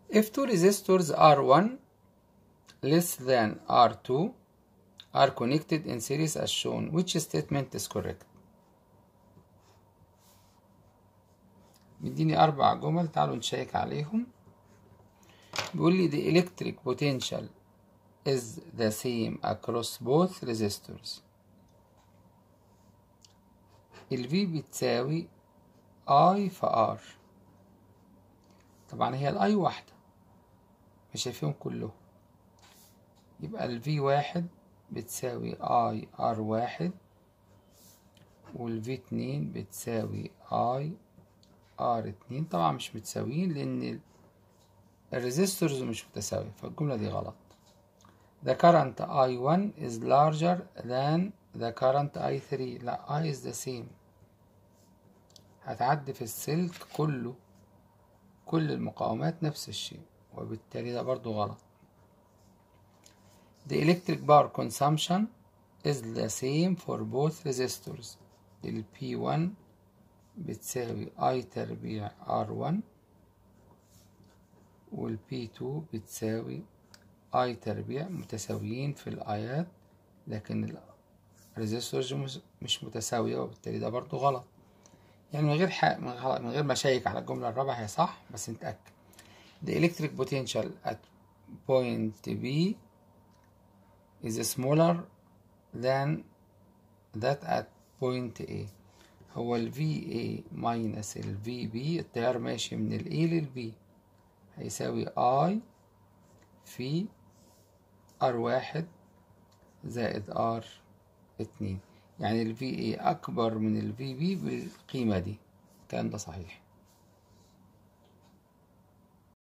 If two resistors R1 less than R2 are connected in series as shown, which statement is correct? مديني أربع جمل تعالوا نشيك عليهم بيقول لي the electric potential is the same across both resistors ال V بتساوي I في R طبعا هي ال I واحدة مش شايفهم كلهم يبقى ال V واحد بتساوي I R واحد وال V اتنين بتساوي I R اتنين طبعا مش متساويين لأن الريزيستورز مش متساوية فالجملة دي غلط The current I1 is larger than the current I3 لا I is the same هتعدي في السلك كله كل المقاومات نفس الشيء وبالتالي ده برضو غلط The electric power consumption is the same for both resistors ال P1 بتساوي I تربيع R1 وال P2 بتساوي I تربيع متساويين في الآيات لكن الريزيستورز مش متساوية وبالتالي ده برضو غلط يعني من غير حق من غير ما اشيك على الجملة الرابعة هي صح بس نتأكد The electric potential at point B is smaller than that at point A هو ال VA minus ال VB التيار ماشي من ال A لل B هيساوي I في R واحد زائد R اتنين يعني ال VA أكبر من ال VB بالقيمة دي الكلام ده صحيح